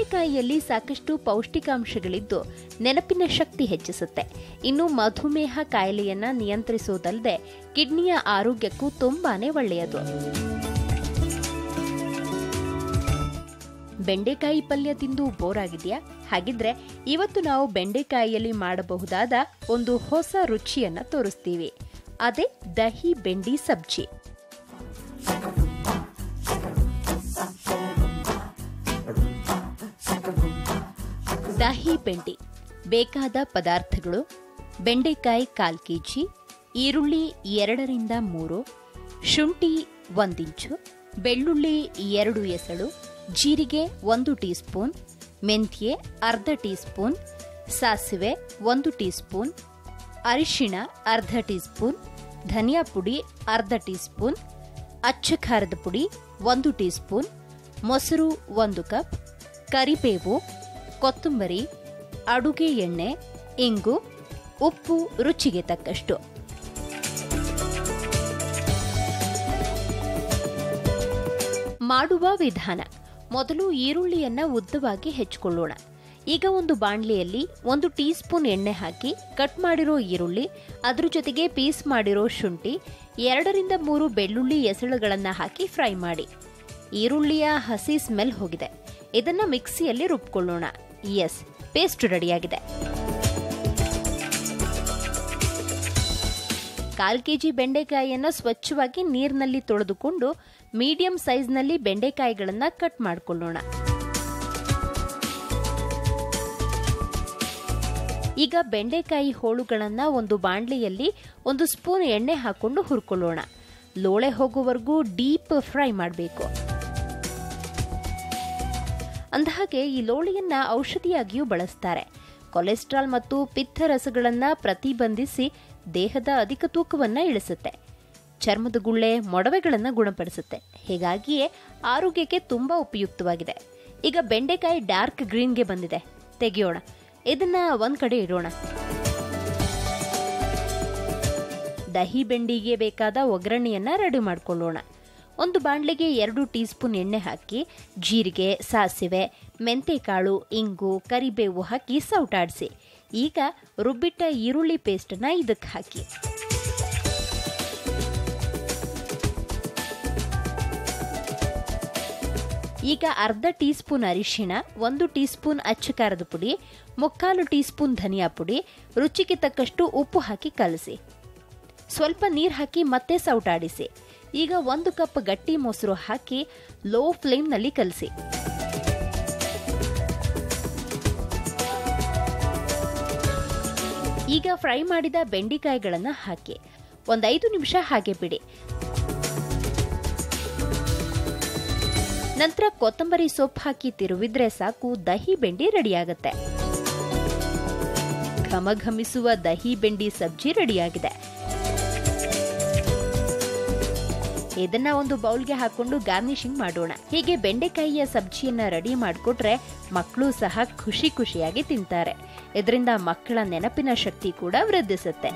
ಬೆಂಡೆಕಾಯಿಯಲ್ಲಿ ಸಾಕಷ್ಟು ಪೌಷ್ಟಿಕಾಂಶಗಳಿದ್ದು ನೆನಪಿನ ಶಕ್ತಿ ಹೆಚ್ಚಿಸುತ್ತೆ ಇನ್ನು ಮಧುಮೇಹ ಕಾಯಿಲೆಯನ್ನ ನಿಯಂತ್ರಿಸುವುದಲ್ಲದೆ ಕಿಡ್ನಿಯ ಆರೋಗ್ಯಕ್ಕೂ ತುಂಬಾನೇ ಒಳ್ಳೆಯದು ಬೆಂಡೆಕಾಯಿ ಪಲ್ಯ ತಿಂದು ಬೋರ್ ಆಗಿದೆಯಾ ಹಾಗಿದ್ರೆ ಇವತ್ತು ನಾವು ಬೆಂಡೆಕಾಯಿಯಲ್ಲಿ ಮಾಡಬಹುದಾದ ಒಂದು ಹೊಸ ರುಚಿಯನ್ನ ತೋರಿಸ್ತೀವಿ ಅದೇ ದಹಿ ಬೆಂಡಿ ಸಬ್ಜಿ ದಹಿ ಬೆಂಡಿ ಬೇಕಾದ ಪದಾರ್ಥಗಳು ಬೆಂಡೆಕಾಯಿ ಕಾಲ್ ಕೆಜಿ ಈರುಳ್ಳಿ ಎರಡರಿಂದ ಮೂರು ಶುಂಠಿ ಒಂದಿಂಚು ಬೆಳ್ಳುಳ್ಳಿ ಎರಡು ಎಸಳು ಜೀರಿಗೆ ಒಂದು ಟೀ ಸ್ಪೂನ್ ಮೆಂತ್ಯೆ ಅರ್ಧ ಟೀ ಸ್ಪೂನ್ ಸಾಸಿವೆ ಒಂದು ಟೀ ಸ್ಪೂನ್ ಅರಿಶಿಣ ಅರ್ಧ ಟೀ ಸ್ಪೂನ್ ಧನಿಯಾ ಪುಡಿ ಅರ್ಧ ಟೀ ಸ್ಪೂನ್ ಅಚ್ಚ ಖಾರದ ಪುಡಿ ಒಂದು ಟೀ ಸ್ಪೂನ್ ಮೊಸರು ಒಂದು ಕಪ್ ಕರಿಬೇವು ಕೊತ್ತಂಬರಿ ಅಡುಗೆ ಎಣ್ಣೆ ಇಂಗು ಉಪ್ಪು ರುಚಿಗೆ ತಕ್ಕಷ್ಟು ಮಾಡುವ ವಿಧಾನ ಮೊದಲು ಈರುಳ್ಳಿಯನ್ನ ಉದ್ದವಾಗಿ ಹೆಚ್ಚಿಕೊಳ್ಳೋಣ ಈಗ ಒಂದು ಬಾಣಲಿಯಲ್ಲಿ ಒಂದು ಟೀ ಸ್ಪೂನ್ ಎಣ್ಣೆ ಹಾಕಿ ಕಟ್ ಮಾಡಿರೋ ಈರುಳ್ಳಿ ಅದ್ರ ಜೊತೆಗೆ ಪೀಸ್ ಮಾಡಿರೋ ಶುಂಠಿ ಎರಡರಿಂದ ಮೂರು ಬೆಳ್ಳುಳ್ಳಿ ಎಸಳುಗಳನ್ನ ಹಾಕಿ ಫ್ರೈ ಮಾಡಿ ಈರುಳ್ಳಿಯ ಹಸಿ ಸ್ಮೆಲ್ ಹೋಗಿದೆ ಇದನ್ನ ಮಿಕ್ಸಿಯಲ್ಲಿ ರುಬ್ಕೊಳ್ಳೋಣ ಎಸ್ ಪೇಸ್ಟ್ ರೆಡಿಯಾಗಿದೆ ಕಾಲ್ ಕೆಜಿ ಬೆಂಡೆಕಾಯಿಯನ್ನ ಸ್ವಚ್ಛವಾಗಿ ನೀರಿನಲ್ಲಿ ತೊಳೆದುಕೊಂಡು ಮೀಡಿಯಂ ಸೈಜ್ನಲ್ಲಿ ಬೆಂಡೆಕಾಯಿಗಳನ್ನ ಕಟ್ ಮಾಡಿಕೊಳ್ಳೋಣ ಈಗ ಬೆಂಡೆಕಾಯಿ ಹೋಳುಗಳನ್ನ ಒಂದು ಬಾಣಲಿಯಲ್ಲಿ ಒಂದು ಸ್ಪೂನ್ ಎಣ್ಣೆ ಹಾಕೊಂಡು ಹುರ್ಕೊಳ್ಳೋಣ ಲೋಳೆ ಹೋಗುವವರೆಗೂ ಡೀಪ್ ಫ್ರೈ ಮಾಡಬೇಕು ಅಂದಹಾಗೆ ಈ ಲೋಳಿಯನ್ನ ಔಷಧಿಯಾಗಿಯೂ ಬಳಸ್ತಾರೆ ಕೊಲೆಸ್ಟ್ರಾಲ್ ಮತ್ತು ಪಿತ್ತ ರಸಗಳನ್ನ ಪ್ರತಿಬಂಧಿಸಿ ದೇಹದ ಅಧಿಕ ತೂಕವನ್ನ ಇಳಿಸುತ್ತೆ ಚರ್ಮದ ಗುಳ್ಳೆ ಮೊಡವೆಗಳನ್ನ ಗುಣಪಡಿಸುತ್ತೆ ಹೀಗಾಗಿಯೇ ಆರೋಗ್ಯಕ್ಕೆ ತುಂಬಾ ಉಪಯುಕ್ತವಾಗಿದೆ ಈಗ ಬೆಂಡೆಕಾಯಿ ಡಾರ್ಕ್ ಗ್ರೀನ್ಗೆ ಬಂದಿದೆ ತೆಗೆಯೋಣ ಇದನ್ನ ಒಂದ್ ಕಡೆ ಇಡೋಣ ದಹಿ ಬೆಂಡಿಗೆ ಬೇಕಾದ ಒಗ್ಗರಣೆಯನ್ನ ರೆಡಿ ಮಾಡ್ಕೊಳ್ಳೋಣ ಒಂದು ಬಾಣಲೆಗೆ ಎರಡು ಟೀ ಸ್ಪೂನ್ ಎಣ್ಣೆ ಹಾಕಿ ಜೀರಿಗೆ ಸಾಸಿವೆ ಮೆಂತೆಕಾಳು ಇಂಗು ಕರಿಬೇವು ಹಾಕಿ ಸೌಟಾಡಿಸಿ ಈಗ ರುಬ್ಬಿಟ್ಟ ಈರುಳ್ಳಿ ಪೇಸ್ಟನ್ನ ಇದಕ್ಕೆ ಹಾಕಿ ಈಗ ಅರ್ಧ ಟೀ ಸ್ಪೂನ್ ಅರಿಶಿಣ ಒಂದು ಟೀ ಸ್ಪೂನ್ ಅಚ್ಚ ಖಾರದ ಪುಡಿ ಮುಕ್ಕಾಲು ಟೀ ಸ್ಪೂನ್ ಧನಿಯಾ ಪುಡಿ ರುಚಿಗೆ ತಕ್ಕಷ್ಟು ಉಪ್ಪು ಹಾಕಿ ಕಲಸಿ ಸ್ವಲ್ಪ ನೀರು ಹಾಕಿ ಮತ್ತೆ ಸೌಟಾಡಿಸಿ ಈಗ ಒಂದು ಕಪ್ ಗಟ್ಟಿ ಮೊಸರು ಹಾಕಿ ಲೋ ಫ್ಲೇಮ್ನಲ್ಲಿ ಕಲಸಿ ಈಗ ಫ್ರೈ ಮಾಡಿದ ಬೆಂಡಿಕಾಯಿಗಳನ್ನ ಹಾಕಿ ಒಂದೈದು ನಿಮಿಷ ಹಾಗೆ ಬಿಡಿ ನಂತರ ಕೊತ್ತಂಬರಿ ಸೊಪ್ಪು ಹಾಕಿ ತಿರುವಿದ್ರೆ ಸಾಕು ದಹಿ ಬೆಂಡಿ ರೆಡಿಯಾಗುತ್ತೆ ಘಮಘಮಿಸುವ ದಹಿ ಬೆಂಡಿ ಸಬ್ಜಿ ರೆಡಿಯಾಗಿದೆ ಇದನ್ನ ಒಂದು ಬೌಲ್ಗೆ ಹಾಕೊಂಡು ಗಾರ್ನಿಶಿಂಗ್ ಮಾಡೋಣ ಹೀಗೆ ಬೆಂಡೆಕಾಯಿಯ ಸಬ್ಜಿಯನ್ನ ರೆಡಿ ಮಾಡಿಕೊಟ್ರೆ ಮಕ್ಕಳು ಸಹ ಖುಷಿ ಖುಷಿಯಾಗಿ ತಿಂತಾರೆ ಇದರಿಂದ ಮಕ್ಕಳ ನೆನಪಿನ ಶಕ್ತಿ ಕೂಡ ವೃದ್ಧಿಸುತ್ತೆ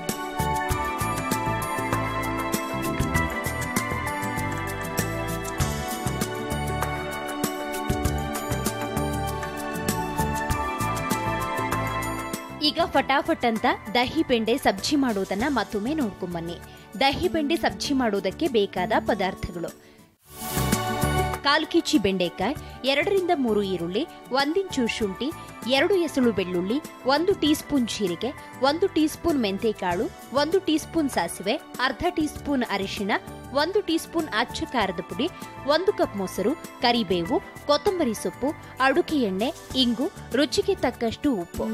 ಈಗ ಫಟಾಫಟ್ ಅಂತ ದಹಿ ಬೆಂಡೆ ಸಬ್ಜಿ ಮಾಡುವುದನ್ನ ಮತ್ತೊಮ್ಮೆ ನೋಡ್ಕೊಂಬನ್ನಿ ದಹಿ ಬೆಂಡೆ ಸಬ್ಜಿ ಮಾಡುವುದಕ್ಕೆ ಬೇಕಾದ ಪದಾರ್ಥಗಳು ಕಾಲು ಕೆಜಿ ಬೆಂಡೆಕಾಯಿ ಎರಡರಿಂದ ಮೂರು ಈರುಳ್ಳಿ ಒಂದಿಂಚು ಶುಂಠಿ ಎರಡು ಎಸಳು ಬೆಳ್ಳುಳ್ಳಿ ಒಂದು ಟೀ ಸ್ಪೂನ್ ಜೀರಿಗೆ ಒಂದು ಟೀ ಸ್ಪೂನ್ ಮೆಂತೆಕಾಳು ಒಂದು ಟೀ ಸ್ಪೂನ್ ಸಾಸಿವೆ ಅರ್ಧ ಟೀ ಸ್ಪೂನ್ ಅರಿಶಿಣ ಒಂದು ಟೀ ಸ್ಪೂನ್ ಅಚ್ಚ ಖಾರದ ಪುಡಿ ಒಂದು ಕಪ್ ಮೊಸರು ಕರಿಬೇವು ಕೊತ್ತಂಬರಿ ಸೊಪ್ಪು ಅಡುಗೆ ಎಣ್ಣೆ ಇಂಗು ರುಚಿಗೆ ತಕ್ಕಷ್ಟು ಉಪ್ಪು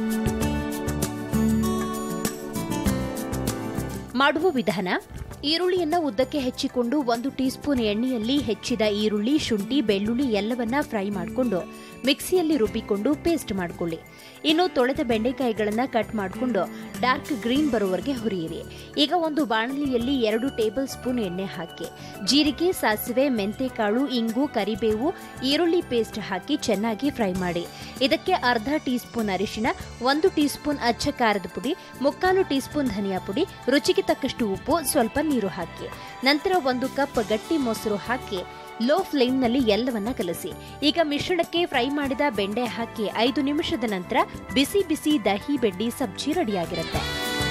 ಮಾಡುವ ವಿಧಾನ ಈರುಳ್ಳಿಯನ್ನ ಉದ್ದಕ್ಕೆ ಹೆಚ್ಚಿಕೊಂಡು ಒಂದು ಟೀ ಸ್ಪೂನ್ ಎಣ್ಣೆಯಲ್ಲಿ ಹೆಚ್ಚಿದ ಈರುಳ್ಳಿ ಶುಂಠಿ ಬೆಳ್ಳುಳ್ಳಿ ಎಲ್ಲವನ್ನ ಫ್ರೈ ಮಾಡಿಕೊಂಡು ಮಿಕ್ಸಿಯಲ್ಲಿ ರುಬ್ಬಿಕೊಂಡು ಪೇಸ್ಟ್ ಮಾಡಿಕೊಳ್ಳಿ ಇನ್ನು ತೊಳೆದ ಬೆಂಡೆಕಾಯಿಗಳನ್ನ ಕಟ್ ಮಾಡಿಕೊಂಡು ಡಾರ್ಕ್ ಗ್ರೀನ್ ಬರುವವರೆಗೆ ಹುರಿಯಿರಿ ಈಗ ಒಂದು ಬಾಣಲಿಯಲ್ಲಿ ಎರಡು ಟೇಬಲ್ ಸ್ಪೂನ್ ಎಣ್ಣೆ ಹಾಕಿ ಜೀರಿಗೆ ಸಾಸಿವೆ ಮೆಂತೆಕಾಳು ಇಂಗು ಕರಿಬೇವು ಈರುಳ್ಳಿ ಪೇಸ್ಟ್ ಹಾಕಿ ಚೆನ್ನಾಗಿ ಫ್ರೈ ಮಾಡಿ ಇದಕ್ಕೆ ಅರ್ಧ ಟೀ ಸ್ಪೂನ್ ಅರಿಶಿಣ ಒಂದು ಟೀ ಸ್ಪೂನ್ ಅಚ್ಚ ಖಾರದ ಪುಡಿ ಮುಕ್ಕಾಲು ಟೀ ಸ್ಪೂನ್ ಧನಿಯಾ ಪುಡಿ ರುಚಿಗೆ ತಕ್ಕಷ್ಟು ಉಪ್ಪು ಸ್ವಲ್ಪ ನೀರು ಹಾಕಿ ನಂತರ ಒಂದು ಕಪ್ ಗಟ್ಟಿ ಮೊಸರು ಹಾಕಿ ಲೋ ಫ್ಲೇಮ್ನಲ್ಲಿ ಎಲ್ಲವನ್ನ ಕಲಸಿ ಈಗ ಮಿಶ್ರಣಕ್ಕೆ ಫ್ರೈ ಮಾಡಿದ ಬೆಂಡೆ ಹಾಕಿ ಐದು ನಿಮಿಷದ ನಂತರ ಬಿಸಿ ಬಿಸಿ ದಹಿ ಬೆಂಡಿ ಸಬ್ಜಿ ರೆಡಿಯಾಗಿರುತ್ತೆ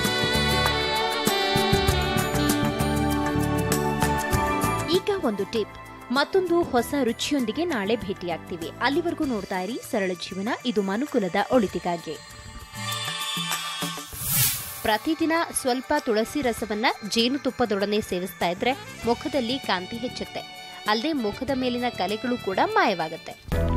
ಈಗ ಒಂದು ಟಿಪ್ ಮತ್ತೊಂದು ಹೊಸ ರುಚಿಯೊಂದಿಗೆ ನಾಳೆ ಭೇಟಿಯಾಗ್ತೀವಿ ಅಲ್ಲಿವರೆಗೂ ನೋಡ್ತಾ ಇರಿ ಸರಳ ಜೀವನ ಇದು ಮನುಕುಲದ ಒಳಿತಿಗಾಗಿ ಪ್ರತಿದಿನ ಸ್ವಲ್ಪ ತುಳಸಿ ರಸವನ್ನ ಜೇನುತುಪ್ಪದೊಡನೆ ಸೇವಿಸ್ತಾ ಇದ್ರೆ ಮುಖದಲ್ಲಿ ಕಾಂತಿ ಹೆಚ್ಚುತ್ತೆ ಅಲ್ಲದೆ ಮುಖದ ಮೇಲಿನ ಕಲೆಗಳು ಕೂಡ ಮಾಯವಾಗುತ್ತೆ